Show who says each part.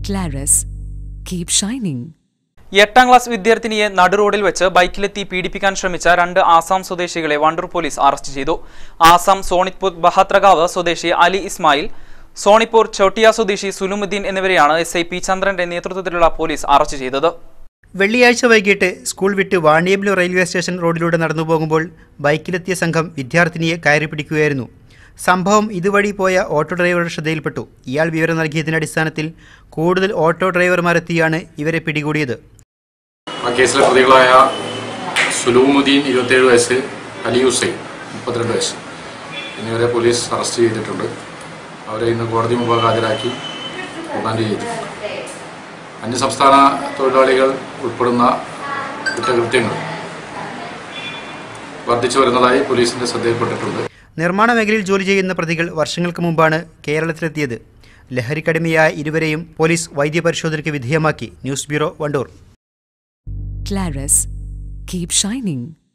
Speaker 1: Claris. Keep shining.
Speaker 2: എട്ടാം class വിദ്യാർത്ഥിനിയെ നടുറോഡിൽ വെച്ച് ബൈക്കിലെത്തി പീഡിപ്പിക്കാൻ ശ്രമിച്ച രണ്ട് ആസാം സ്വദേശികളെ വണ്ടൂർ പോലീസ് അറസ്റ്റ് ചെയ്തു ആസാം സോണിത്പൂർ ബഹത്രകാവ് സ്വദേശി അലി ഇസ്മായിൽ സോണിപ്പൂർ ചോട്ടിയ സ്വദേശി സുലുമുദ്ദീൻ എന്നിവരെയാണ് എസ് ഐ പി ചന്ദ്രന്റെ നേതൃത്വത്തിലുള്ള പോലീസ് അറസ്റ്റ് ചെയ്തത്
Speaker 3: വെള്ളിയാഴ്ച വൈകിട്ട് സ്കൂൾ വിട്ട് വാണിയമ്പലം റെയിൽവേ സ്റ്റേഷൻ റോഡിലൂടെ നടന്നു പോകുമ്പോൾ ബൈക്കിലെത്തിയ സംഘം വിദ്യാർത്ഥിനിയെ കയറി പിടിക്കുകയായിരുന്നു സംഭവം ഇതുവഴി പോയ ഓട്ടോ ഡ്രൈവറുടെ ശ്രദ്ധയിൽപ്പെട്ടു ഇയാൾ വിവരം നൽകിയതിന്റെ അടിസ്ഥാനത്തിൽ കൂടുതൽ ഓട്ടോ ഡ്രൈവർമാരെത്തിയാണ് ഇവരെ പിടികൂടിയത്
Speaker 4: ആ കേസിലെ പ്രതികളായ സുലൂമുദ്ദീൻ ഇരുപത്തേഴ് വയസ്സ് അലി ഹുസൈൻ മുപ്പത്തിരണ്ട് വയസ്സ് എന്നിവരെ പോലീസ് അറസ്റ്റ് ചെയ്തിട്ടുണ്ട് അവരെ ഇന്ന് കോടതി മുമ്പാകെ ഹാജരാക്കി റിമാൻഡ് ചെയ്തിട്ടുണ്ട് അന്യസംസ്ഥാന തൊഴിലാളികൾ ഉൾപ്പെടുന്ന കുറ്റകൃത്യങ്ങൾ വർദ്ധിച്ചു വരുന്നതായി പോലീസിന്റെ ശ്രദ്ധയിൽപ്പെട്ടിട്ടുണ്ട്
Speaker 3: നിർമ്മാണ മേഖലയിൽ ജോലി ചെയ്യുന്ന പ്രതികൾ വർഷങ്ങൾക്ക് മുമ്പാണ് കേരളത്തിലെത്തിയത് ലഹരിക്കടിമയായ ഇരുവരെയും പോലീസ് വൈദ്യപരിശോധനയ്ക്ക് വിധേയമാക്കി news bureau Wandoor
Speaker 1: Claris. Keep shining.